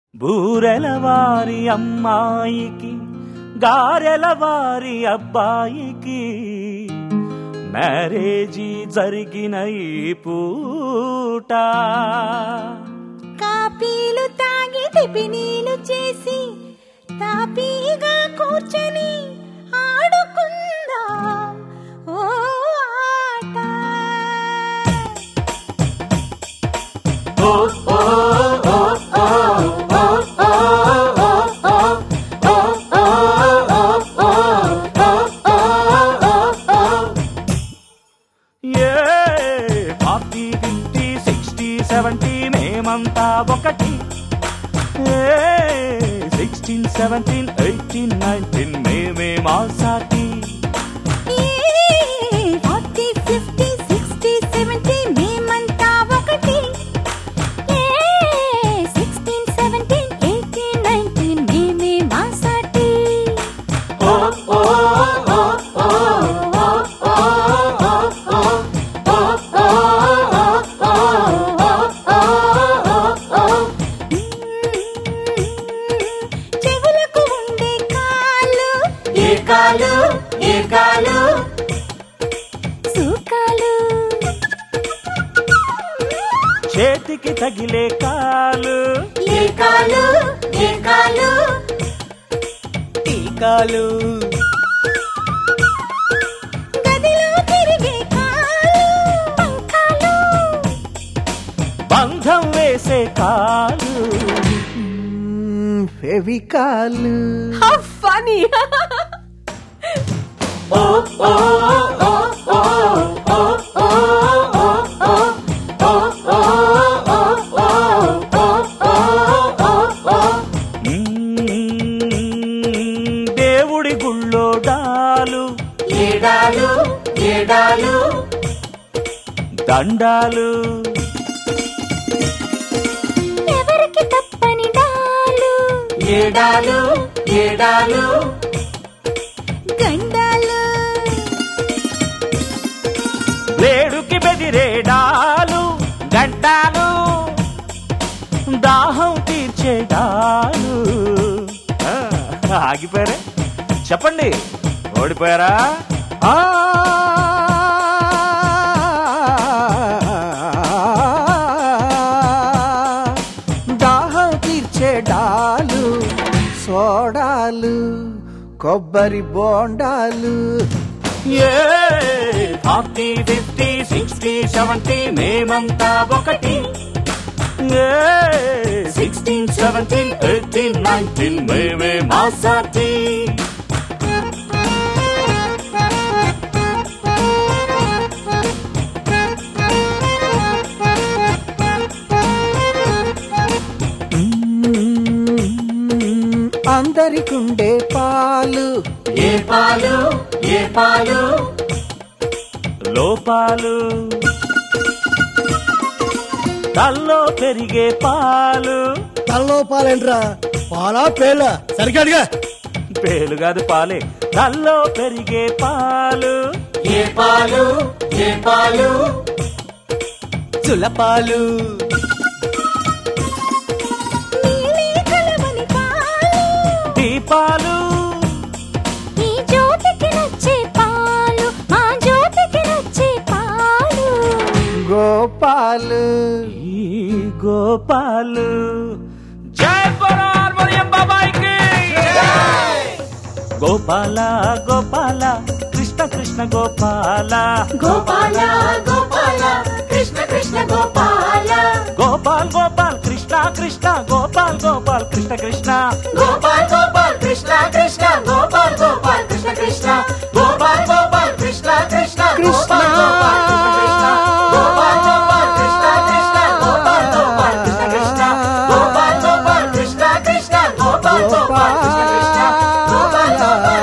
బూరెల వారి అమ్మాయికి గారెల వారి అబ్బాయికి మ్యారేజీ జరిగిన ఈ పూట కాపీలు తాగి టిఫినీలు చేసి తాపీగా కూర్చొని ఆడుకుందాం ఓ ఆట ఏ ఫార్టీ ఫిఫ్టీ సిక్స్టీ సెవెంటీ మేమంతా ఒకటి సిక్స్టీన్ సెవెంటీన్ ఎయిటీన్ నైన్టీన్ మేమే మా సాటి ఫార్టీ ఫిఫ్టీ సిక్స్టీ సెవెంటీ మేమంతా ఒకటి సిక్స్టీన్ సెవెంటీన్ ఎయిటీన్ నైన్టీన్ మేమే మా సాటి చెవులకు ఉండే కాళ్ళు ఏ కాలు ఏ కాలు సూకాలు చేతికి తగిలే కాలు ఏ కాలు ఏ కాలు టీకాలు గదిలో తిరిగే కాలు పంకాలు బంధం వేసే కాలు ఫెవికాలు హౌ ఫనీ మ్మ్, దేవుడి గుళ్ళో డాలు ఏడాలు ఏడాలు దండాలు ఎవరికి తప్పని డాలు ఏడాలు ఏడాలు గండాలు లేడుకి బెదిరేడాలు గంటాలు దాహం తీర్చేడాలు ఆ, ఆగిపోయారే చెప్పండి ఓడిపోయారా ఆ దాహం తీర్చే డాలు సోడాలు కొబ్బరి బోండాలు ఏ ఫార్టీ ఫిఫ్టీ సిక్స్టీ సెవెంటీ మేమంతా ఒకటి సిక్స్టీన్ సెవెంటీన్ ఎయిటీన్ నైన్టీన్ మేమే మా సాటి అందరికుండే పాలు ఏ పాలు ఏ పాలు లోపాలు తల్లో పెరిగే పాలు తలలో పాలేంట్రా పాలా పేల సరిగ్గా అడిగా పేలు కాదు పాలే తల్లో పెరిగే పాలు ఏ పాలు ఏ పాలు చులపాలు నీలి కలవని పాలు దీపాలు ఈ జ్యోతికి నచ్చే పాలు మా జ్యోతికి నచ్చే పాలు గోపాలు ఈ గోపాలు జై బరార్ మరియం బాబాయికి గోపాల గోపాల కృష్ణ కృష్ణ గోపాల గోపాల గోపాల కృష్ణ కృష్ణ గోపాల గోపాల్ గోపాల్ కృష్ణ కృష్ణ గోపాల్ గోపాల్ కృష్ణ కృష్ణ గోపాల్ గోపాల్ కృష్ణ కృష్ణ గోపాల్ గోపాల్ కృష్ణ కృష్ణ గోపాల్ గోపాల్ కృష్ణ కృష్ణ కృష్ణ గోపాల్ గోపాల్ కృష్ణ కృష్ణ గోపాల్ గోపాల్ కృష్ణ కృష్ణ గోపాల్ గోపాల్ కృష్ణ కృష్ణ గోపాల్ గోపాల్ కృష్ణ కృష్ణ గోపాల్ గోపాల్